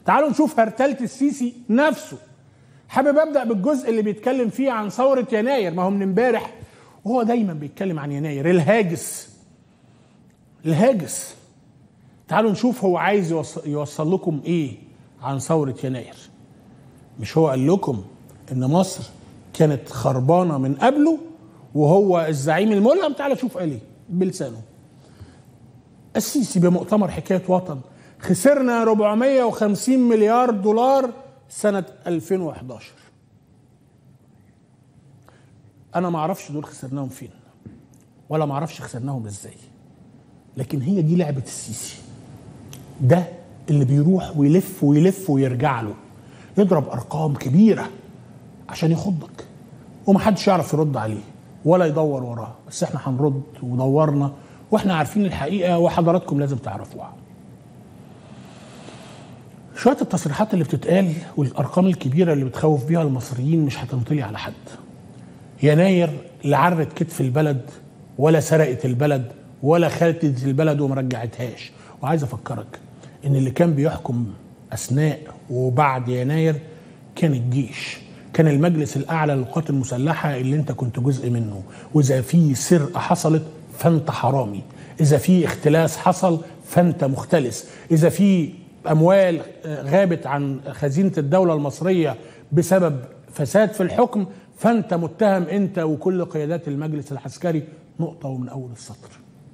تعالوا نشوف هرتلة السيسي نفسه حابب ابدا بالجزء اللي بيتكلم فيه عن ثوره يناير ما هو من امبارح وهو دايما بيتكلم عن يناير الهاجس الهاجس تعالوا نشوف هو عايز يوصل, يوصل لكم ايه عن ثوره يناير مش هو قال لكم ان مصر كانت خربانه من قبله وهو الزعيم الملهم تعالى شوف قال ايه بلسانه السيسي بمؤتمر حكايه وطن خسرنا 450 مليار دولار سنة 2011 أنا ما أعرفش دول خسرناهم فين ولا ما أعرفش خسرناهم إزاي لكن هي دي لعبة السيسي ده اللي بيروح ويلف ويلف ويرجع له يضرب أرقام كبيرة عشان يخضك ومحدش يعرف يرد عليه ولا يدور وراه بس احنا هنرد ودورنا واحنا عارفين الحقيقة وحضراتكم لازم تعرفوها شويه التصريحات اللي بتتقال والارقام الكبيره اللي بتخوف بيها المصريين مش هتنطلي على حد يناير لا عرت كتف البلد ولا سرقت البلد ولا خلتت البلد وما رجعتهاش وعايز افكرك ان اللي كان بيحكم اثناء وبعد يناير كان الجيش كان المجلس الاعلى للقوات المسلحه اللي انت كنت جزء منه واذا في سرقه حصلت فانت حرامي اذا في اختلاس حصل فانت مختلس اذا في اموال غابت عن خزينه الدوله المصريه بسبب فساد في الحكم فانت متهم انت وكل قيادات المجلس العسكري نقطه ومن اول السطر.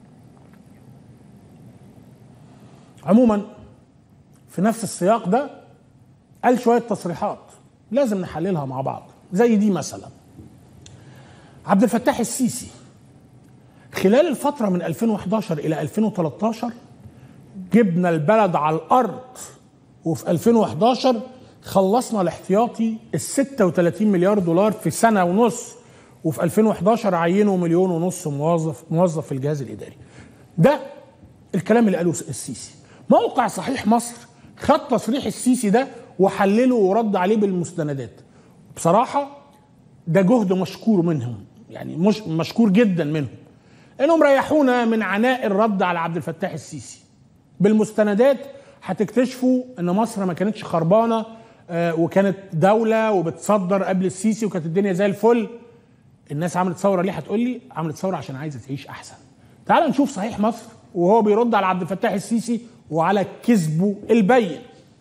عموما في نفس السياق ده قال شويه تصريحات لازم نحللها مع بعض زي دي مثلا عبد الفتاح السيسي خلال الفتره من 2011 الى 2013 جبنا البلد على الارض وفي 2011 خلصنا الاحتياطي ال 36 مليار دولار في سنه ونص وفي 2011 عينوا مليون ونص موظف موظف في الجهاز الاداري. ده الكلام اللي قاله السيسي. موقع صحيح مصر خد تصريح السيسي ده وحلله ورد عليه بالمستندات. بصراحه ده جهد مشكور منهم يعني مش مشكور جدا منهم. انهم ريحونا من عناء الرد على عبد الفتاح السيسي. بالمستندات هتكتشفوا ان مصر ما كانتش خربانه آه وكانت دوله وبتصدر قبل السيسي وكانت الدنيا زي الفل الناس عملت ثوره ليه هتقول لي عملت ثوره عشان عايزه تعيش احسن تعال نشوف صحيح مصر وهو بيرد على عبد الفتاح السيسي وعلى كذبه البين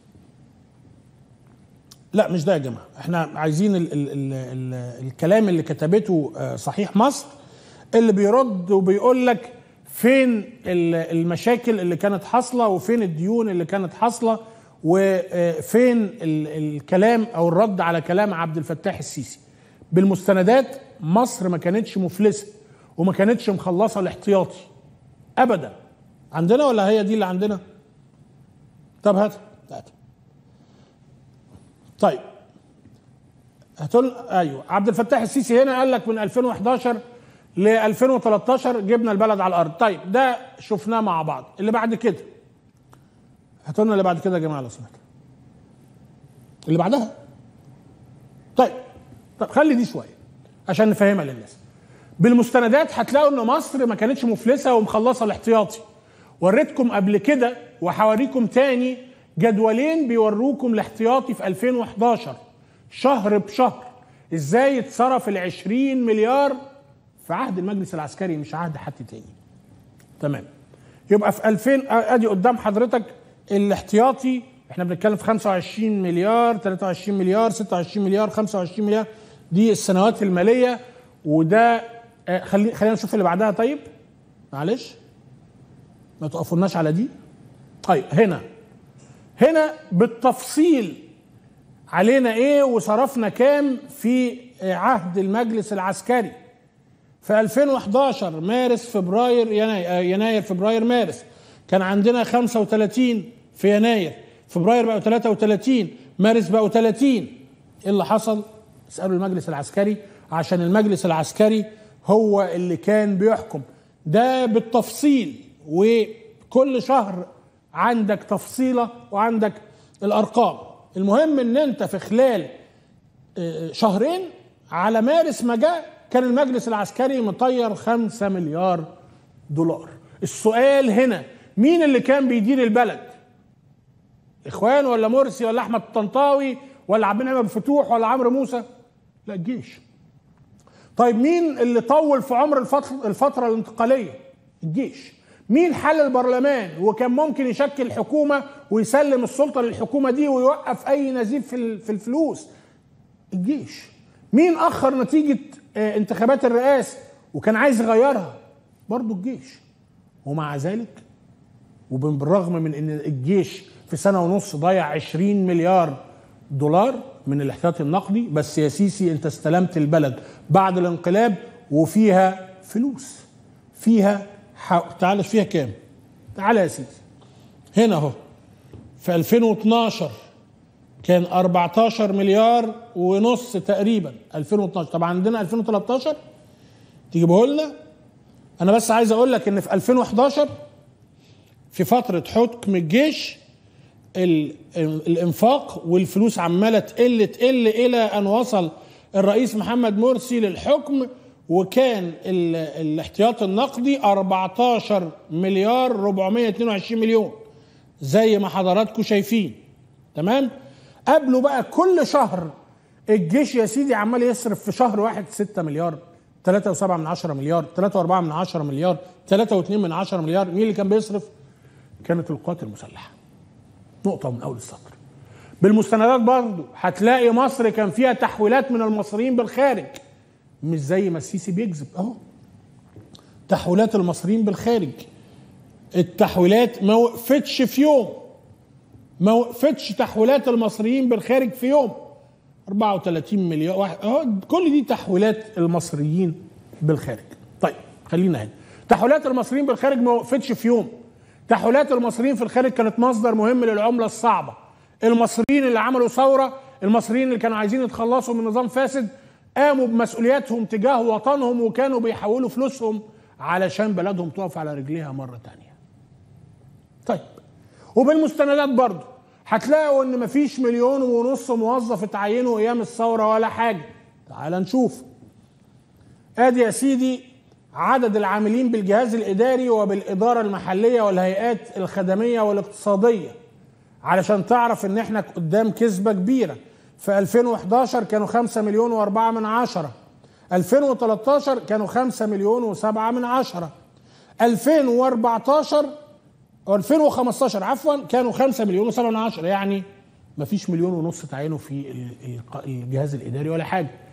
لا مش ده يا جماعه احنا عايزين ال ال ال ال الكلام اللي كتبته آه صحيح مصر اللي بيرد وبيقول لك فين المشاكل اللي كانت حاصله وفين الديون اللي كانت حاصله وفين الكلام او الرد على كلام عبد الفتاح السيسي بالمستندات مصر ما كانتش مفلسه وما كانتش مخلصه الاحتياطي ابدا عندنا ولا هي دي اللي عندنا طب هات هات طيب هتقول ايوه عبد الفتاح السيسي هنا قال لك من 2011 ل 2013 جبنا البلد على الارض طيب ده شفناه مع بعض اللي بعد كده هاتوا لنا اللي بعد كده يا جماعه لو سمحت اللي بعدها طيب طب خلي دي شويه عشان نفهمها للناس بالمستندات هتلاقوا ان مصر ما كانتش مفلسه ومخلصه الاحتياطي وريتكم قبل كده وهوريكم تاني جدولين بيوروكم الاحتياطي في 2011 شهر بشهر ازاي اتصرف ال 20 مليار في عهد المجلس العسكري مش عهد حد تاني تمام يبقى في 2000 ادي قدام حضرتك الاحتياطي احنا بنتكلم في 25 مليار 23 مليار 26 مليار 25 مليار دي السنوات الماليه وده خلي خلينا نشوف اللي بعدها طيب معلش ما تقفولناش على دي طيب هنا هنا بالتفصيل علينا ايه وصرفنا كام في عهد المجلس العسكري في 2011 مارس فبراير يناير, يناير فبراير مارس كان عندنا 35 في يناير فبراير بقوا 33 مارس بقوا 30 ايه اللي حصل؟ اسالوا المجلس العسكري عشان المجلس العسكري هو اللي كان بيحكم ده بالتفصيل وكل شهر عندك تفصيله وعندك الارقام المهم ان انت في خلال شهرين على مارس ما جاء كان المجلس العسكري مطير خمسة مليار دولار السؤال هنا مين اللي كان بيدير البلد اخوان ولا مرسي ولا احمد الطنطاوي ولا عبد المنعم فتوح ولا عمرو موسى لا الجيش طيب مين اللي طول في عمر الفترة, الفترة الانتقالية الجيش مين حل البرلمان وكان ممكن يشكل حكومة ويسلم السلطة للحكومة دي ويوقف أي نزيف في في الفلوس الجيش مين أخر نتيجة انتخابات الرئاسة وكان عايز يغيرها برضه الجيش ومع ذلك وبالرغم من ان الجيش في سنه ونص ضيع 20 مليار دولار من الاحتياطي النقدي بس يا سيسي انت استلمت البلد بعد الانقلاب وفيها فلوس فيها ح... تعال فيها كام تعال يا سيدي هنا اهو في 2012 كان 14 مليار ونص تقريبا 2012 طبعا عندنا 2013 تجيبه لنا انا بس عايز اقول لك ان في 2011 في فترة حكم الجيش الانفاق والفلوس عمالة تقل تقل الى ان وصل الرئيس محمد مرسي للحكم وكان الاحتياط النقدي 14 مليار 422 مليون زي ما حضراتكم شايفين تمام قبله بقى كل شهر الجيش يا سيدي عمال يصرف في شهر واحد 6 مليار 3.7 من 10 مليار 3.4 من 10 مليار 3.2 من 10 مليار مين اللي كان بيصرف كانت القوات المسلحه نقطه من اول السطر بالمستندات برضه هتلاقي مصر كان فيها تحويلات من المصريين بالخارج مش زي ما السيسي بيكذب اهو تحويلات المصريين بالخارج التحويلات ما وقفتش في يوم ما وقفتش تحويلات المصريين بالخارج في يوم 34 مليون واحد اهو كل دي تحويلات المصريين بالخارج طيب خلينا هنا تحويلات المصريين بالخارج ما وقفتش في يوم تحويلات المصريين في الخارج كانت مصدر مهم للعمله الصعبه المصريين اللي عملوا ثوره المصريين اللي كانوا عايزين يتخلصوا من نظام فاسد قاموا بمسؤولياتهم تجاه وطنهم وكانوا بيحولوا فلوسهم علشان بلدهم تقف على رجليها مرة تانية طيب وبالمستندات برضه هتلاقوا ان مفيش مليون ونص موظف اتعينوا ايام الثورة ولا حاجة تعال نشوف ادي يا سيدي عدد العاملين بالجهاز الاداري وبالادارة المحلية والهيئات الخدمية والاقتصادية علشان تعرف ان احنا قدام كذبة كبيرة في 2011 كانوا 5 مليون و4 من عشرة 2013 كانوا 5 مليون و7 من عشرة 2014 أو 2015 عفوا كانوا 5 مليون و7 من عشرة يعني ما فيش مليون ونص تعينوا في الجهاز الإداري ولا حاجة